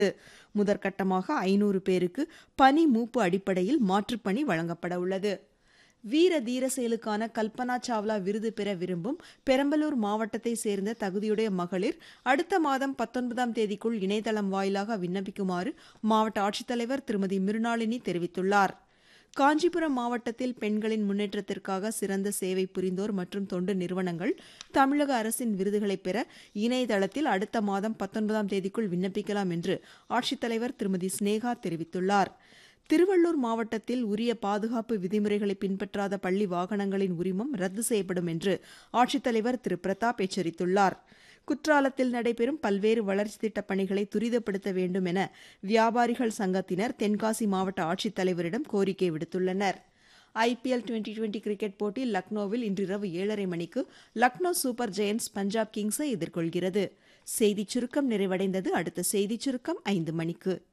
முதற்கட்டமாக ஐநூறு பேருக்கு பணி மூப்பு அடிப்படையில் மாற்றுப்பணி வழங்கப்பட உள்ளது வீர தீர செயலுக்கான கல்பனா சாவ்லா விருது பெற விரும்பும் பெரம்பலூர் மாவட்டத்தை சேர்ந்த தகுதியுடைய மகளிர் அடுத்த மாதம் பத்தொன்பதாம் தேதிக்குள் இணையதளம் வாயிலாக விண்ணப்பிக்குமாறு மாவட்ட ஆட்சித்தலைவர் திருமதி மிருணாளினி தெரிவித்துள்ளார் காஞ்சிபுரம் மாவட்டத்தில் பெண்களின் முன்னேற்றத்திற்காக சிறந்த சேவை புரிந்தோர் மற்றும் தொண்டு நிறுவனங்கள் தமிழக அரசின் விருதுகளை பெற இணையதளத்தில் அடுத்த மாதம் பத்தொன்பதாம் தேதிக்குள் விண்ணப்பிக்கலாம் என்று ஆட்சித்தலைவர் திருமதி ஸ்னேகா தெரிவித்துள்ளார் திருவள்ளூர் மாவட்டத்தில் உரிய பாதுகாப்பு விதிமுறைகளை பின்பற்றாத பள்ளி வாகனங்களின் உரிமம் ரத்து செய்யப்படும் என்று ஆட்சித்தலைவர் திரு பிரதாப் எச்சரித்துள்ளார் குற்றாலத்தில் நடைபெறும் பல்வேறு வளர்ச்சித் திட்டப் பணிகளை துரிதப்படுத்த வேண்டும் என வியாபாரிகள் சங்கத்தினர் தென்காசி மாவட்ட ஆட்சித்தலைவரிடம் கோரிக்கை விடுத்துள்ளனர் ஐபிஎல் டுவெண்டி டுவெண்டி கிரிக்கெட் போட்டி லக்னோவில் இன்றிரவு ஏழரை மணிக்கு லக்னோ சூப்பர் ஜெயண்ட்ஸ் பஞ்சாப் கிங்ஸை எதிர்கொள்கிறது செய்திச் சுருக்கம் நிறைவடைந்தது அடுத்த செய்திச் சுருக்கம் ஐந்து மணிக்கு